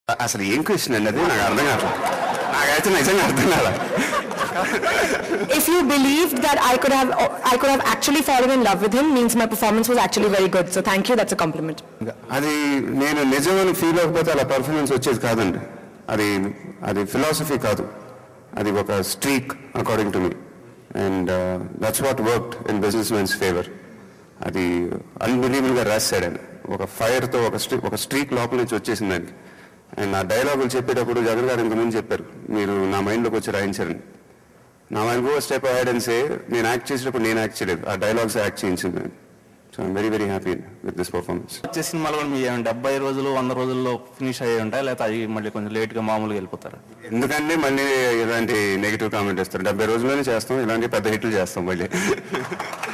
అసలు ఏం క్వశ్చన్ అండి అది నాకు అర్థం కావట్లేదు నాకైతే నిజంగా అర్థం కాదు If you believed that I could have, I could have actually fallen in love with him, means my performance was actually very good. So thank you. That's a compliment. అది నేను నిజమని ఫీల్ అవ్వకపోతే అలా పర్ఫార్మెన్స్ వచ్చేది కాదండి అది అది philosophy కాదు అది ఒక streak according to me and that's what work in businessmen's favour అది అన్బిలీవబుల్గా రాశాడు ఆయన ఒక ఫైర్తో ఒక స్ట్రీ ఒక స్ట్రీక్ లోపల నుంచి వచ్చేసింది దానికి అండ్ ఆ డైలాగులు చెప్పేటప్పుడు జగన్ గారు ఇంతకుముందు చెప్పారు మీరు నా మైండ్లోకి వచ్చి రాయించారని నా mind go step ahead and say నేను యాక్ట్ చేసేటప్పుడు నేను యాక్ట్ చేయలేదు ఆ డైలాగ్స్ యాక్ట్ చేయించింది so I'm very very happy with this performance వచ్చే సినిమాలు కూడా మీ డెబ్బై రోజులు వంద రోజుల్లో ఫినిష్ అయ్యి ఉంటాయి లేకపోతే అవి మళ్ళీ కొంచెం లేట్గా మామూలుగా వెళ్ళిపోతారు ఎందుకంటే మళ్ళీ ఇలాంటి నెగిటివ్ కామెంట్ ఇస్తారు డెబ్బై రోజుల్లోనే చేస్తాం ఇలాంటి పెద్ద హిట్లు చేస్తాం మళ్ళీ